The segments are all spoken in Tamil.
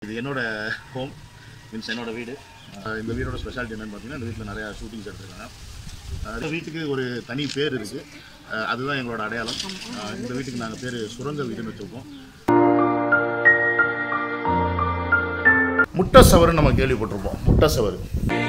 இது என்னோட ஹோம் மீன்ஸ் என்னோட வீடு அஹ் இந்த வீடோட ஸ்பெஷாலிட்டி என்னன்னு பார்த்தீங்கன்னா இந்த வீட்டில் நிறையா ஷூட்டிங்ஸ் எடுத்திருக்காங்க அஹ் இந்த வீட்டுக்கு ஒரு தனி பேர் இருக்குது அஹ் அதுதான் எங்களோட அடையாளம் அஹ் இந்த வீட்டுக்கு நாங்கள் பேர் சுரங்க வீடுன்னு வச்சுருக்கோம் முட்டை சவறுன்னு நம்ம கேள்விப்பட்டிருப்போம் முட்டை சவறு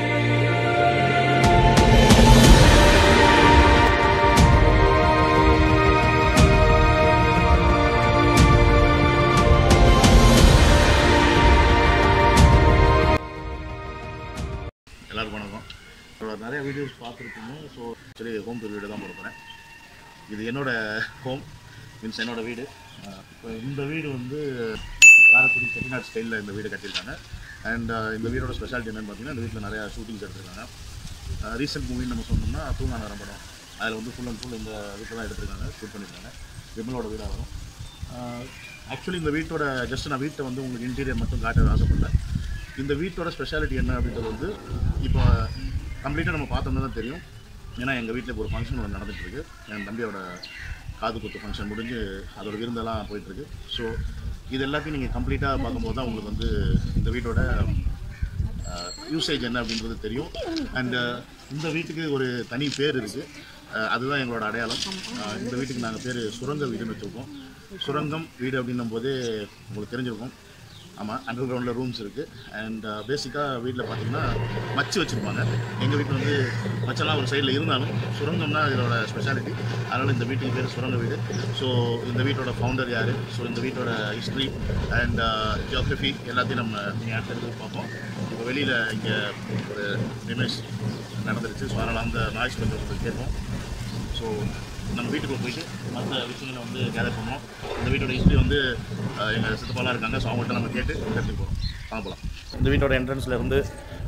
எல்லாருக்கும் வணக்கம் இப்போ நிறைய வீடியோஸ் பார்த்துருப்பீங்க ஸோ ஆக்சுவலி ஹோம் டூர் வீடு தான் போட போகிறேன் இது என்னோட ஹோம் மீன்ஸ் என்னோட வீடு அஹ் இப்போ இந்த வீடு வந்து காரைக்குடி செட்டிநாட் ஸ்டைலில் இந்த வீடு கட்டியிருக்காங்க அண்ட் இந்த வீடோட ஸ்பெஷாலிட்டி என்னன்னு பார்த்தீங்கன்னா இந்த வீட்டில் நிறையா ஷூட்டிங்ஸ் எடுத்திருக்காங்க ரீசெண்ட் மூவின்னு நம்ம சொன்னோம்னா தூங்காநகரம் படம் அதில் வந்து ஃபுல் அண்ட் ஃபுல் இந்த வீட்டில் தான் எடுத்திருக்காங்க ஷூட் பண்ணியிருக்காங்க விமலோட வீடாக வரும் ஆக்சுவலி இந்த வீட்டோட ஜஸ்ட் நான் வீட்டை வந்து உங்களுக்கு இன்டீரியர் மட்டும் காட்ட ஆசைப்படல இந்த வீட்டோட ஸ்பெஷாலிட்டி என்ன அப்படின்றது வந்து இப்போ கம்ப்ளீட்டாக நம்ம பார்த்தோம்னா தான் தெரியும் ஏன்னா எங்கள் வீட்டில் இப்போ ஒரு ஃபங்க்ஷன் ஒன்று நடந்துட்டு இருக்கு என் தம்பியோட காது குத்து ஃபங்க்ஷன் முடிஞ்சு அதோட விருந்தெல்லாம் போயிட்டுருக்கு ஸோ இது எல்லாத்தையும் நீங்கள் கம்ப்ளீட்டாக பார்க்கும்போது தான் உங்களுக்கு வந்து இந்த வீட்டோட யூசேஜ் என்ன அப்படின்றது தெரியும் அண்டு இந்த வீட்டுக்கு ஒரு தனி பேர் இருக்குது அதுதான் எங்களோட அடையாளம் அஹ் இந்த வீட்டுக்கு நாங்கள் பேர் சுரங்க வீடுன்னு வச்சுருக்கோம் சுரங்கம் வீடு அப்படின்னும் போதே உங்களுக்கு தெரிஞ்சிருக்கும் ஆமாம் அண்டர் கிரவுண்டில் ரூம்ஸ் இருக்குது அண்ட் பேசிக்காக வீட்டில் பார்த்தீங்கன்னா மச்சு வச்சுருப்பாங்க எங்கள் வீட்டில் வந்து மச்செல்லாம் ஒரு சைடில் இருந்தாலும் சுரங்கம்னா இதோட ஸ்பெஷாலிட்டி அதனால் இந்த வீட்டுக்கு பேர் சுரங்க வீடு ஸோ இந்த வீட்டோட ஃபவுண்டர் யார் ஸோ இந்த வீட்டோட ஹிஸ்ட்ரி அண்ட் ஜியோகிரஃபி எல்லாத்தையும் நம்ம நீங்கள் அடுத்தடுத்து பார்ப்போம் இப்போ வெளியில் இங்கே ஒரு நிமேஷ் நடந்துருச்சு ஸோ அதனால் அந்த நாய்ஸ் கொஞ்சம் உங்களுக்கு கேட்கும் ஸோ நம்ம வீட்டுக்குள்ள போயிட்டு மற்ற விஷயங்களை வந்து கேதர் பண்ணுவோம் இந்த வீட்டோட ஹிஸ்ட்ரி வந்து எங்கள் சித்தப்பாலாம் இருக்காங்க ஸோ அவங்கள்ட்ட நம்ம கேட்டு தெரிஞ்சுக்க போகிறோம் வாங்க போகலாம் இந்த வீட்டோட என்ட்ரன்ஸில் இருந்து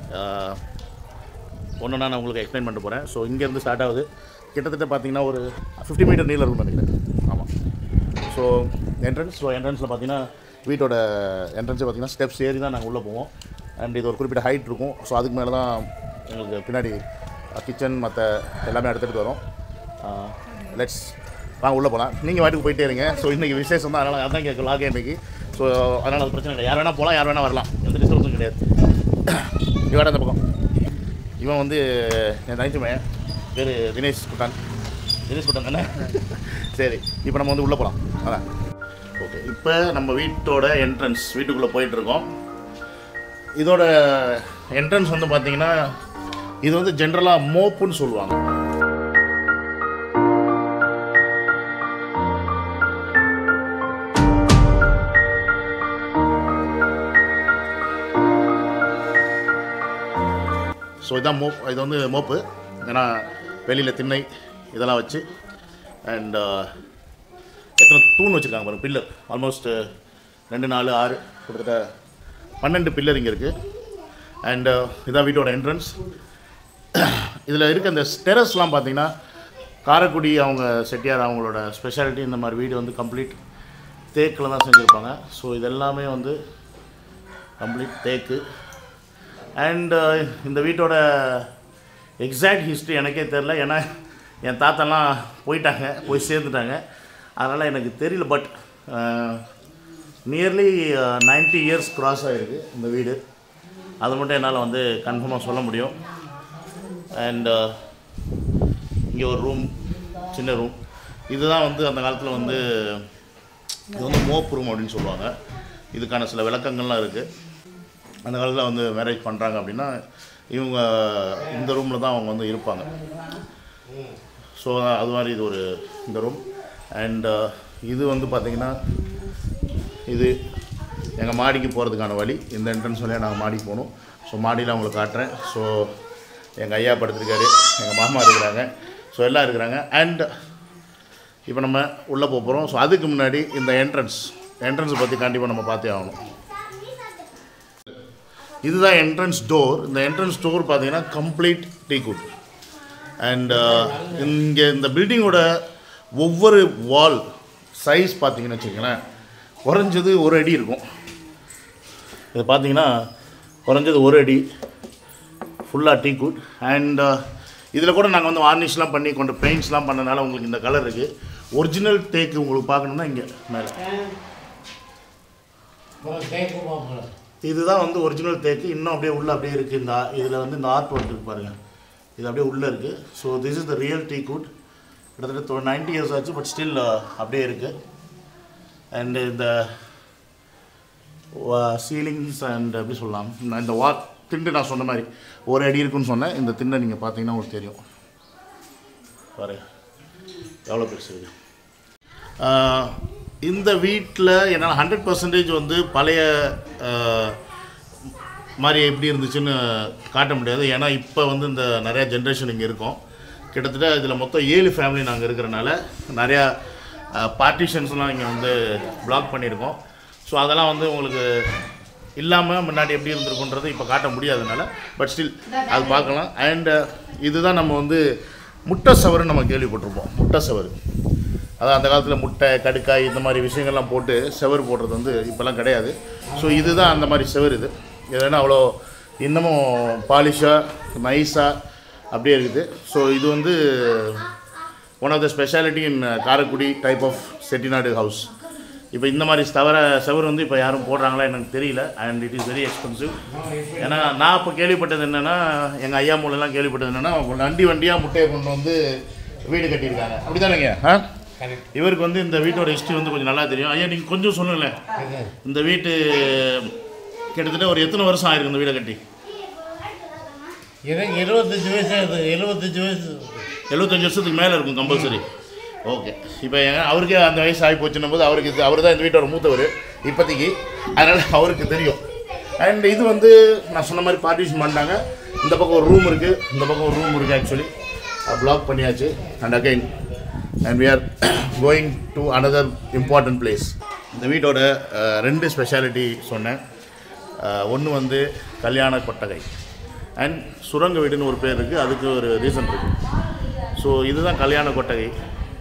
ஒன்று நான் உங்களுக்கு எக்ஸ்பிளைன் பண்ணிட்டு போகிறேன் ஸோ இங்கேருந்து ஸ்டார்ட் ஆகுது கிட்டத்தட்ட பார்த்தீங்கன்னா ஒரு ஃபிஃப்டி மீட்டர் நீளம் இருக்கும் நினைக்கிறேன் ஆமாம் ஸோ என்ட்ரன்ஸ் ஸோ என்ட்ரன்ஸில் பார்த்தீங்கன்னா வீட்டோட என்ட்ரன்ஸை பார்த்தீங்கன்னா ஸ்டெப்ஸ் ஏறி தான் நாங்கள் உள்ளே போவோம் அண்ட் இது ஒரு குறிப்பிட்ட ஹைட் இருக்கும் ஸோ அதுக்கு மேலே தான் எங்களுக்கு பின்னாடி கிச்சன் மற்ற எல்லாமே எடுத்துகிட்டு வரோம் லெட்ஸ் வாங்க உள்ளே போகலாம் நீங்கள் வாட்டுக்கு போயிட்டே இருங்க ஸோ இன்றைக்கி விசேஷம் தான் அதனால் அதான் கேட்க லாக இன்றைக்கி ஸோ அதனால் அது பிரச்சனை கிடையாது யார் வேணால் போகலாம் யார் வேணால் வரலாம் எந்த டிஸ்டர்பன்ஸும் கிடையாது இவன் அந்த பக்கம் இவன் வந்து என் தனிச்சு பையன் பேர் தினேஷ் குட்டான் தினேஷ் குட்டான் தானே சரி இப்போ நம்ம வந்து உள்ளே போகலாம் அதான் ஓகே இப்போ நம்ம வீட்டோட என்ட்ரன்ஸ் வீட்டுக்குள்ளே போயிட்டுருக்கோம் இதோட என்ட்ரன்ஸ் வந்து பார்த்தீங்கன்னா இது வந்து ஜென்ரலாக மோப்புன்னு சொல்லுவாங்க ஸோ இதான் மோப் இது வந்து மோப்பு ஏன்னா வெளியில் திண்ணை இதெல்லாம் வச்சு அண்ட் எத்தனை தூண் வச்சுருக்காங்க பாருங்க பில்லர் ஆல்மோஸ்ட் ரெண்டு நாலு ஆறு கிட்டத்தட்ட பன்னெண்டு பில்லர் இங்கே இருக்குது அண்டு இதான் வீட்டோட என்ட்ரன்ஸ் இதில் இருக்க அந்த ஸ்டெரஸ்லாம் பார்த்தீங்கன்னா காரைக்குடி அவங்க செட்டியார் அவங்களோட ஸ்பெஷாலிட்டி இந்த மாதிரி வீடு வந்து கம்ப்ளீட் தேக்கில் தான் செஞ்சுருப்பாங்க ஸோ இதெல்லாமே வந்து கம்ப்ளீட் தேக்கு அண்ட் இந்த வீட்டோட எக்ஸாக்ட் ஹிஸ்ட்ரி எனக்கே தெரில ஏன்னா என் தாத்தாலாம் போயிட்டாங்க போய் சேர்ந்துட்டாங்க அதனால் எனக்கு தெரியல பட் நியர்லி 90 இயர்ஸ் கிராஸ் ஆகிருக்கு இந்த வீடு அது மட்டும் என்னால் வந்து கன்ஃபார்மாக சொல்ல முடியும் அண்ட் இங்கே ஒரு ரூம் சின்ன ரூம் இதுதான் வந்து அந்த காலத்தில் வந்து இது வந்து மோப் ரூம் அப்படின்னு சொல்லுவாங்க இதுக்கான சில விளக்கங்கள்லாம் இருக்குது அந்த காலத்தில் வந்து மேரேஜ் பண்ணுறாங்க அப்படின்னா இவங்க இந்த ரூமில் தான் அவங்க வந்து இருப்பாங்க ஸோ அது மாதிரி இது ஒரு இந்த ரூம் அண்ட் இது வந்து பார்த்திங்கன்னா இது எங்கள் மாடிக்கு போகிறதுக்கான வழி இந்த என்ட்ரன்ஸ் வழியாக நாங்கள் மாடிக்கு போகணும் ஸோ மாடியில் அவங்களுக்கு காட்டுறேன் ஸோ எங்கள் ஐயா படுத்திருக்காரு எங்கள் மாமா இருக்கிறாங்க ஸோ எல்லாம் இருக்கிறாங்க அண்ட் இப்போ நம்ம உள்ளே போக போகிறோம் ஸோ அதுக்கு முன்னாடி இந்த என்ட்ரன்ஸ் என்ட்ரன்ஸ் பற்றி கண்டிப்பாக நம்ம பார்த்தே ஆகணும் இதுதான் என்ட்ரன்ஸ் டோர் இந்த என்ட்ரன்ஸ் டோர் பார்த்தீங்கன்னா கம்ப்ளீட் டீக்குட் அண்ட் இங்கே இந்த பில்டிங்கோட ஒவ்வொரு வால் சைஸ் பார்த்தீங்கன்னு வச்சுக்கோங்களேன் குறைஞ்சது ஒரு அடி இருக்கும் இது பார்த்தீங்கன்னா குறைஞ்சது ஒரு அடி ஃபுல்லாக டீக்குட் அண்ட் இதில் கூட நாங்கள் வந்து வார்னிஷ்லாம் பண்ணி கொண்டு பெயிண்ட்ஸ்லாம் பண்ணனால உங்களுக்கு இந்த கலர் இருக்குது ஒரிஜினல் தேக்கு உங்களுக்கு பார்க்கணுன்னா இங்கே மேலே இதுதான் வந்து ஒரிஜினல் தேக்கு இன்னும் அப்படியே உள்ளே அப்படியே இருக்குது இந்த இதில் வந்து இந்த ஆர்ட் ஒர்க் இருக்கு பாருங்கள் இது அப்படியே உள்ளே இருக்குது so this is the real teak wood கிட்டத்தட்ட நைன்டி இயர்ஸ் ஆச்சு பட் ஸ்டில் அப்படியே இருக்குது அண்ட் இந்த சீலிங்ஸ் அண்ட் எப்படி சொல்லலாம் நான் இந்த வா திண்டு நான் சொன்ன மாதிரி ஒரு அடி இருக்குன்னு சொன்னேன் இந்த திண்டை நீங்கள் பார்த்தீங்கன்னா உங்களுக்கு தெரியும் பாரு எவ்வளோ பெருசு இது ஆஹ், இந்த வீட்டில் என்னால் ஹண்ட்ரட் பர்சன்டேஜ் வந்து பழைய ஆஹ், மாதிரி எப்படி இருந்துச்சுன்னு காட்ட முடியாது ஏன்னா இப்போ வந்து இந்த நிறையா ஜென்ரேஷன் இங்கே இருக்கோம் கிட்டத்தட்ட இதில் மொத்தம் ஏழு ஃபேமிலி நாங்கள் இருக்கிறனால நிறையா பார்ட்டிஷன்ஸ்லாம் இங்கே வந்து பிளாக் பண்ணியிருக்கோம் ஸோ அதெல்லாம் வந்து உங்களுக்கு இல்லாமல் முன்னாடி எப்படி இருந்திருக்குன்றது இப்போ காட்ட முடியாதனால பட் ஸ்டில் அது பார்க்கலாம் அண்ட் இதுதான் நம்ம வந்து முட்டை சவறுன்னு நம்ம கேள்விப்பட்டிருப்போம் முட்டை சவறு அதான் அந்த காலத்தில் முட்டை கடுக்காய் இந்த மாதிரி விஷயங்கள்லாம் போட்டு செவர் போடுறது வந்து இப்போல்லாம் கிடையாது ஸோ இதுதான் அந்த மாதிரி செவர் இது இது அவ்வளோ இன்னமும் பாலிஷாக நைஸாக அப்படியே இருக்குது ஸோ இது வந்து one of the speciality in Karaikudi type of Chettinad house இப்போ இந்த மாதிரி தவிர செவர் வந்து இப்போ யாரும் போடுறாங்களா எனக்கு தெரியல and it is very expensive ஏன்னா நான் இப்போ கேள்விப்பட்டது என்னென்னா எங்கள் ஐயா மூலம்லாம் கேள்விப்பட்டது என்னென்னா வண்டி வண்டியாக முட்டையை கொண்டு வந்து வீடு கட்டியிருக்காங்க அப்படி தானேங்க ஆ இவருக்கு வந்து இந்த வீட்டோட ஹிஸ்ட்ரி வந்து கொஞ்சம் நல்லா தெரியும் ஐயா நீங்கள் கொஞ்சம் சொல்லுங்களேன் இந்த வீட்டு கிட்டத்தட்ட ஒரு எத்தனை வருஷம் ஆயிருக்கு இந்த வீடை கட்டி எனக்கு எழுபத்தஞ்சு வயசு ஆகுது எழுபத்தஞ்சு வயசு எழுபத்தஞ்சு வருஷத்துக்கு மேலே இருக்கும் கம்பல்சரி ஓகே இப்போ அவருக்கே அந்த வயசு ஆகி போச்சுன்னும் போது அவருக்கு இது அவர் தான் இந்த வீட்டோட மூத்தவர் இப்போதைக்கு அதனால் அவருக்கு தெரியும் அண்ட் இது வந்து நான் சொன்ன மாதிரி பார்ட்டிஷன் பண்ணிட்டாங்க இந்த பக்கம் ஒரு ரூம் இருக்குது இந்த பக்கம் ஒரு ரூம் இருக்குது ஆக்சுவலி பிளாக் பண்ணியாச்சு and again and we are going to another important place இந்த வீட்டோட அஹ், ரெண்டு ஸ்பெஷாலிட்டி சொன்னேன் ஒன்று வந்து கல்யாண கொட்டகை அண்ட் சுரங்க வீடுன்னு ஒரு பேர் இருக்குது அதுக்கு ஒரு ரீசன் இருக்குது ஸோ இதுதான் கல்யாண கொட்டகை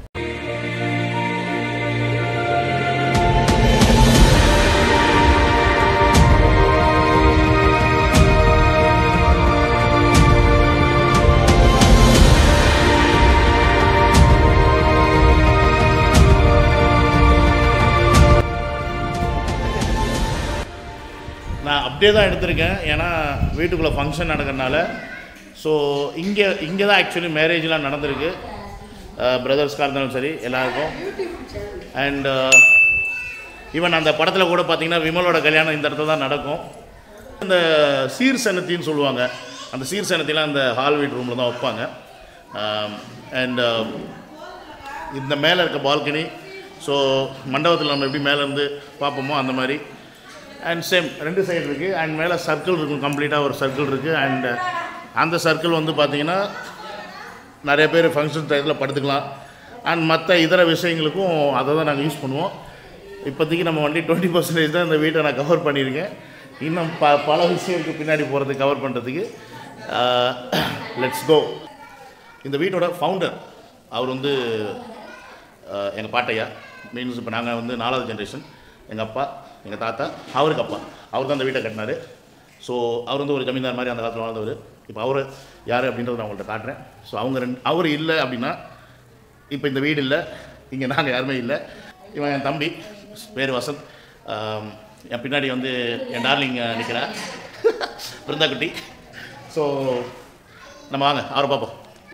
நான் அப்படியே தான் எடுத்திருக்கேன் ஏன்னா வீட்டுக்குள்ளே ஃபங்க்ஷன் நடக்கிறனால ஸோ இங்கே இங்கே தான் ஆக்சுவலி மேரேஜ்லாம் நடந்திருக்கு பிரதர்ஸ்க்காக இருந்தாலும் சரி எல்லாருக்கும் அண்ட் ஈவன் அந்த படத்தில் கூட பார்த்தீங்கன்னா விமலோட கல்யாணம் இந்த இடத்துல தான் நடக்கும் இந்த சீர் சனத்தின்னு சொல்லுவாங்க அந்த சீர் சனத்திலாம் அந்த ஹால் வீட் ரூமில் தான் வைப்பாங்க அண்ட் இந்த மேலே இருக்க பால்கனி ஸோ மண்டபத்தில் நம்ம எப்படி மேலே இருந்து பார்ப்போமோ அந்த மாதிரி அண்ட் சேம் ரெண்டு சைடு இருக்குது அண்ட் மேலே சர்க்கிள் இருக்கும் கம்ப்ளீட்டாக ஒரு சர்க்கிள் இருக்குது அண்ட் அந்த சர்க்கிள் வந்து பார்த்திங்கன்னா நிறைய பேர் ஃபங்க்ஷன் டயத்தில் படுத்துக்கலாம் அண்ட் மற்ற இதர விஷயங்களுக்கும் அதை தான் நாங்கள் யூஸ் பண்ணுவோம் இப்போதைக்கு நம்ம வண்டி டுவெண்ட்டி பர்சன்டேஜ் தான் இந்த வீட்டை நான் கவர் பண்ணியிருக்கேன் இன்னும் ப பல விஷயம் இருக்குது பின்னாடி போகிறதுக்கு கவர் பண்ணுறதுக்கு லெட்ஸ் கோ இந்த வீட்டோட ஃபவுண்டர் அவர் வந்து எங்கள் பாட்டையா மீன்ஸ் இப்போ நாங்கள் வந்து நாலாவது ஜென்ரேஷன் எங்கள் அப்பா எங்கள் தாத்தா அவருக்கு அப்பா அவர் தான் இந்த வீட்டை கட்டினார் ஸோ அவர் வந்து ஒரு ஜமீன்தார் மாதிரி அந்த காலத்தில் வாழ்ந்தவர் இப்போ அவர் யார் அப்படின்றத நான் உங்கள்கிட்ட காட்டுறேன் ஸோ அவங்க ரெண்டு அவர் இல்லை அப்படின்னா இப்போ இந்த வீடு இல்லை இங்கே நாங்கள் யாருமே இல்லை இவன் என் தம்பி பேர் வசந்த் ஆம், என் பின்னாடி வந்து என் டார்லிங் நிற்கிறா பிருந்தா குட்டி ஸோ நம்ம வாங்க அவரை பார்ப்போம்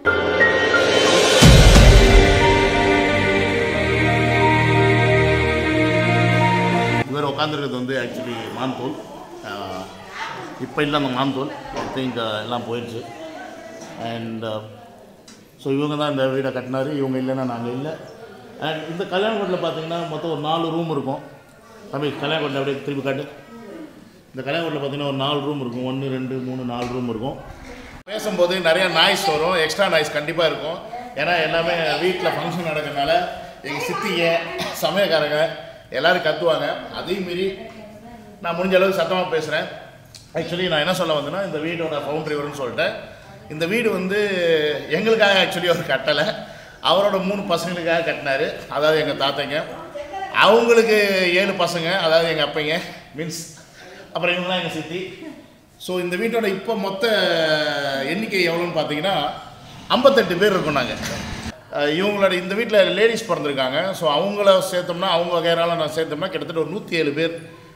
இவர் உட்காந்துருக்கிறது வந்து ஆக்சுவலி மான்தோல் இப்போ இல்லை அந்த மான்தோல் ஐ திங்க் எல்லாம் போயிடுச்சு அண்ட் ஸோ இவங்க தான் இந்த வீடை கட்டினாரு இவங்க இல்லைன்னா நாங்கள் இல்லை அண்ட் இந்த கல்யாண வீட்டில் பார்த்தீங்கன்னா மொத்தம் ஒரு நாலு ரூம் இருக்கும் தம்பி கல்யாண வீட்டில் அப்படியே திருப்பி காட்டு இந்த கல்யாண வீட்டில் பார்த்தீங்கன்னா ஒரு நாலு ரூம் இருக்கும் ஒன்று ரெண்டு மூணு நாலு ரூம் இருக்கும் பேசும்போது நிறைய நாய்ஸ் வரும் எக்ஸ்ட்ரா நாய்ஸ் கண்டிப்பாக இருக்கும் ஏன்னா எல்லாமே வீட்டில் ஃபங்க்ஷன் நடக்கிறதுனால எங்கள் சித்திங்க சமயக்காரங்க எல்லோரும் கத்துவாங்க அதையும் மீறி நான் முடிஞ்ச அளவுக்கு சத்தமாக பேசுகிறேன் ஆக்சுவலி நான் என்ன சொல்ல வந்தேன்னா இந்த வீடோட ஃபவுண்டரி வரும்னு சொல்லிட்டேன் இந்த வீடு வந்து எங்களுக்காக ஆக்சுவலி அவர் கட்டலை அவரோட மூணு பசங்களுக்காக கட்டினாரு அதாவது எங்கள் தாத்தைங்க அவங்களுக்கு ஏழு பசங்க அதாவது எங்கள் அப்பைங்க மீன்ஸ் அப்புறம் இவங்களாம் எங்கள் சித்தி ஸோ இந்த வீட்டோட இப்போ மொத்த எண்ணிக்கை எவ்வளோன்னு பார்த்தீங்கன்னா ஐம்பத்தெட்டு பேர் இருக்கோம் நாங்கள் இவங்களோட இந்த வீட்டில் லேடிஸ் பிறந்திருக்காங்க ஸோ அவங்கள சேர்த்தோம்னா அவங்க வகையறால நான் சேர்த்தோம்னா கிட்டத்தட்ட ஒரு நூற்றி ஏழு பேர்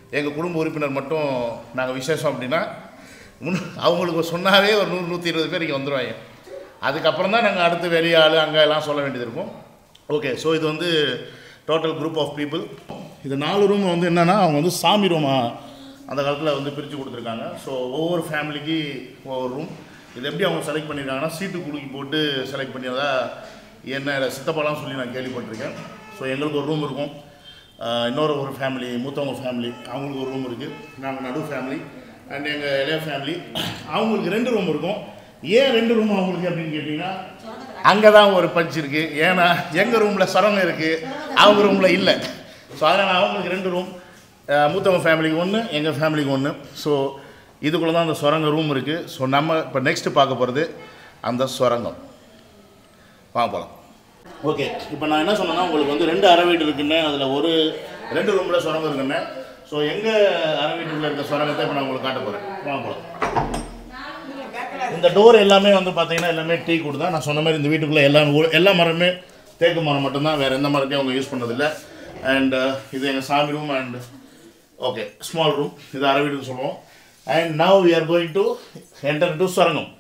எங்கள் குடும்ப உறுப்பினர் மட்டும் நாங்கள் விசேஷம் அப்படின்னா முன் அவங்களுக்கு சொன்னாவே ஒரு நூறு நூற்றி இருபது பேர் இங்கே வந்துடுவாங்க அதுக்கப்புறம் தான் நாங்கள் அடுத்து வெளியாள் அங்கே எல்லாம் சொல்ல வேண்டியது இருக்கும் ஓகே ஸோ இது வந்து டோட்டல் குரூப் ஆஃப் பீப்புள் இது நாலு ரூம் வந்து என்னென்னா அவங்க வந்து சாமி ரூமாக அந்த காலத்தில் வந்து பிரித்து கொடுத்துருக்காங்க ஸோ ஒவ்வொரு ஃபேமிலிக்கு ஒவ்வொரு ரூம் இது எப்படி அவங்க செலக்ட் பண்ணியிருக்காங்கன்னா சீட்டு குலுக்கி போட்டு செலக்ட் பண்ணியதா என்ன சித்தப்பாலாம் சொல்லி நான் கேள்விப்பட்டிருக்கேன் ஸோ எங்களுக்கு ஒரு ரூம் இருக்கும் ஆஹ் இன்னொரு ஒரு ஃபேமிலி மூத்தவங்க ஃபேமிலி அவங்களுக்கு ஒரு ரூம் இருக்குது நாங்கள் நடு ஃபேமிலி அண்ட் எங்கள் இளைய ஃபேமிலி அவங்களுக்கு ரெண்டு ரூம் இருக்கும் ஏன் ரெண்டு ரூம் அவங்களுக்கு அப்படின்னு கேட்டிங்கன்னா அங்கே தான் ஒரு பஞ்ச் இருக்குது ஏன்னா எங்கள் ரூமில் சரவணம் இருக்குது அவங்க ரூமில் இல்லை ஸோ அதனால் அவங்களுக்கு ரெண்டு ரூம் மூத்தவங்க ஃபேமிலிக்கு ஒன்று எங்கள் ஃபேமிலிக்கு ஒன்று ஸோ இதுக்குள்ளே தான் அந்த சுரங்க ரூம் இருக்குது ஸோ நம்ம இப்போ நெக்ஸ்ட்டு பார்க்க போகிறது அந்த சுரங்கம் வாங்க போகலாம் ஓகே இப்போ நான் என்ன சொன்னேன்னா உங்களுக்கு வந்து ரெண்டு அறை வீடு இருக்குன்னு அதில் ஒரு ரெண்டு ரூமில் சுரங்கம் இருக்குன்னு ஸோ எங்கள் அறை வீட்டுக்குள்ள இருக்க சுரங்கத்தை இப்போ நான் உங்களுக்கு காட்ட போகிறேன் வாங்க போகலாம் இந்த டோர் எல்லாமே வந்து பார்த்தீங்கன்னா எல்லாமே டீ கூடு தான் நான் சொன்ன மாதிரி இந்த வீட்டுக்குள்ளே எல்லா ஊ- எல்லா மரமே தேக்கு மரம் மட்டும்தான் வேறு எந்த மரத்தையும் அவங்க யூஸ் பண்ணதில்ல அண்ட் இது எங்கள் சாமி room and okay small room இது அரை வீடுன்னு சொல்லுவோம் and now we are going to enter into சுரங்கம்